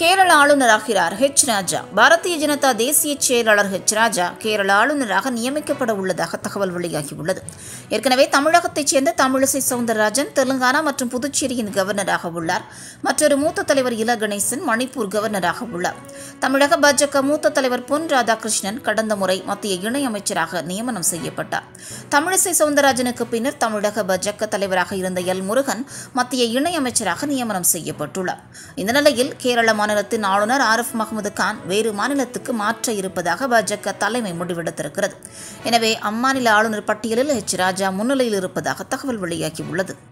கேரள ஆளுநராகிறார் ஹெச் ராஜா பாரதிய ஜனதா தேசிய செயலாளர் ஹெச் ராஜா கேரள ஆளுநராக நியமிக்கப்பட உள்ளதாக தகவல் வெளியாகியுள்ளது ஏற்கனவே தமிழகத்தைச் சேர்ந்த தமிழிசை சவுந்தரராஜன் தெலுங்கானா மற்றும் புதுச்சேரியின் கவர்னராக உள்ளார் மற்றொரு மூத்த தலைவர் இல கணேசன் மணிப்பூர் கவர்னராக உள்ளார் தமிழக பாஜக மூத்த தலைவர் பொன் ராதாகிருஷ்ணன் கடந்த முறை மத்திய இணையமைச்சராக நியமனம் செய்யப்பட்டார் தமிழிசை சவுந்தரராஜனுக்கு பின்னர் தமிழக பாஜக தலைவராக இருந்த எல் முருகன் மத்திய இணையமைச்சராக நியமனம் செய்யப்பட்டுள்ளார் இந்த நிலையில் கேரள மாநிலத்தின் ஆளுநர் ஆரிஃப் முகமது கான் வேறு மாநிலத்துக்கு மாற்ற இருப்பதாக பாஜக தலைமை முடிவெடுத்திருக்கிறது எனவே அம்மாநில ஆளுநர் பட்டியலில் ஹெச் ராஜா முன்னிலையில் இருப்பதாக தகவல் வெளியாகியுள்ளது